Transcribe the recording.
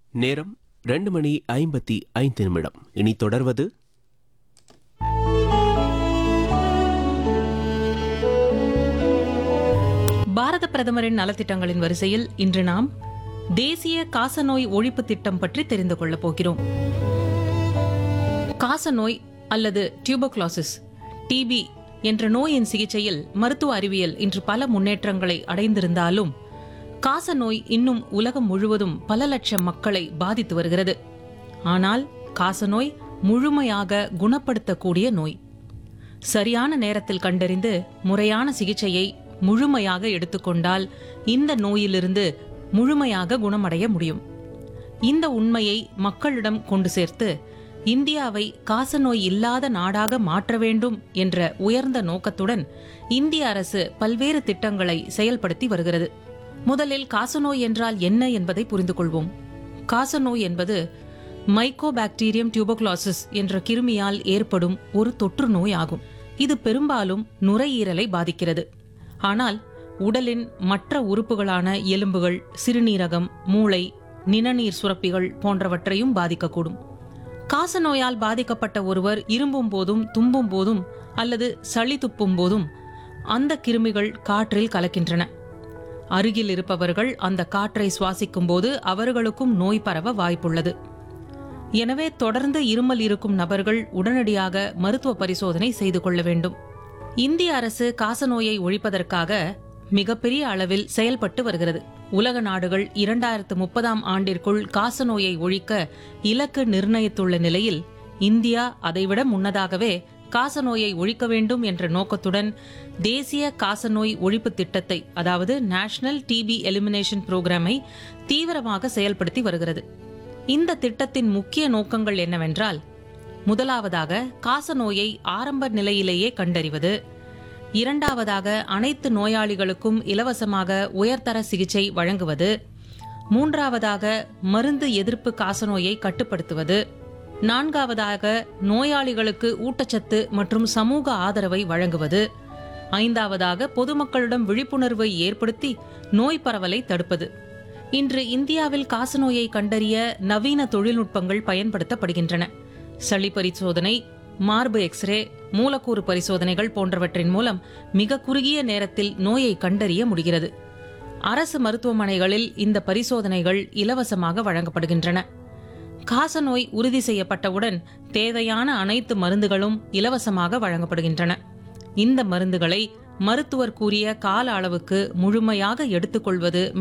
நேரம் ரெண்டு மணி ஐம்பத்தி ஐந்து நிமிடம் இனி தொடர்வது பாரத பிரதமரின் நலத்திட்டங்களின் வரிசையில் இன்று நாம் தேசிய காசநோய் ஒழிப்பு திட்டம் பற்றி தெரிந்து கொள்ளப் போகிறோம் காசநோய் அல்லது டியூபோக்ளாசிஸ் டிபி என்ற நோயின் சிகிச்சையில் மருத்துவ அறிவியல் இன்று பல முன்னேற்றங்களை அடைந்திருந்தாலும் காசநோய் இன்னும் உலகம் முழுவதும் பல லட்சம் மக்களை பாதித்து வருகிறது ஆனால் காசநோய் முழுமையாக குணப்படுத்தக்கூடிய நோய் சரியான நேரத்தில் கண்டறிந்து முறையான சிகிச்சையை முழுமையாக எடுத்துக்கொண்டால் இந்த நோயிலிருந்து முழுமையாக குணமடைய முடியும் இந்த உண்மையை மக்களிடம் கொண்டு சேர்த்து இந்தியாவை காசநோய் இல்லாத நாடாக மாற்ற வேண்டும் என்ற உயர்ந்த நோக்கத்துடன் இந்திய அரசு பல்வேறு திட்டங்களை செயல்படுத்தி வருகிறது முதலில் காசநோய் என்றால் என்ன என்பதை புரிந்து கொள்வோம் காசநோய் என்பது மைக்கோபாக்டீரியம் டியூபோக்ளாசிஸ் என்ற கிருமியால் ஏற்படும் ஒரு தொற்று நோய் ஆகும் இது பெரும்பாலும் நுரையீரலை பாதிக்கிறது ஆனால் உடலின் மற்ற உறுப்புகளான எலும்புகள் சிறுநீரகம் மூளை நிணநீர் சுரப்பிகள் போன்றவற்றையும் பாதிக்கக்கூடும் காசநோயால் பாதிக்கப்பட்ட ஒருவர் இரும்பும் போதும் தும்பும் போதும் அல்லது சளி துப்பும் போதும் அந்த கிருமிகள் காற்றில் கலக்கின்றன அருகில் இருப்பவர்கள் அந்த காற்றை சுவாசிக்கும் போது அவர்களுக்கும் நோய் பரவ வாய்ப்புள்ளது எனவே தொடர்ந்து இருமல் இருக்கும் நபர்கள் உடனடியாக மருத்துவ பரிசோதனை செய்து கொள்ள வேண்டும் இந்திய அரசு காசநோயை ஒழிப்பதற்காக மிகப்பெரிய அளவில் செயல்பட்டு வருகிறது உலக நாடுகள் இரண்டாயிரத்து முப்பதாம் ஆண்டிற்குள் காசநோயை ஒழிக்க இலக்கு நிர்ணயித்துள்ள நிலையில் இந்தியா அதைவிட முன்னதாகவே காசநோயை ஒழிக்க வேண்டும் என்ற நோக்கத்துடன் தேசிய காசநோய் ஒழிப்பு திட்டத்தை அதாவது நேஷனல் டிபி எலிமினேஷன் புரோகிராமை தீவிரமாக செயல்படுத்தி வருகிறது இந்த திட்டத்தின் முக்கிய நோக்கங்கள் என்னவென்றால் முதலாவதாக காசநோயை ஆரம்ப நிலையிலேயே கண்டறிவது இரண்டாவதாக அனைத்து நோயாளிகளுக்கும் இலவசமாக உயர்தர சிகிச்சை வழங்குவது மூன்றாவதாக மருந்து எதிர்ப்பு காசநோயை கட்டுப்படுத்துவது நான்காவதாக நோயாளிகளுக்கு ஊட்டச்சத்து மற்றும் சமூக ஆதரவை வழங்குவது ஐந்தாவதாக பொதுமக்களிடம் விழிப்புணர்வை ஏற்படுத்தி நோய் பரவலை தடுப்பது இன்று இந்தியாவில் காசநோயை கண்டறிய நவீன தொழில்நுட்பங்கள் பயன்படுத்தப்படுகின்றன சளி பரிசோதனை மார்பு எக்ஸ்ரே மூலக்கூறு பரிசோதனைகள் போன்றவற்றின் மூலம் மிக குறுகிய நேரத்தில் நோயை கண்டறிய முடிகிறது அரசு மருத்துவமனைகளில் இந்த பரிசோதனைகள் இலவசமாக வழங்கப்படுகின்றன காசநோய் உறுதி செய்யப்பட்டவுடன் தேவையான அனைத்து மருந்துகளும் இலவசமாக வழங்கப்படுகின்றன இந்த மருந்துகளை மருத்துவர் கூறிய கால அளவுக்கு முழுமையாக எடுத்துக்கொள்வது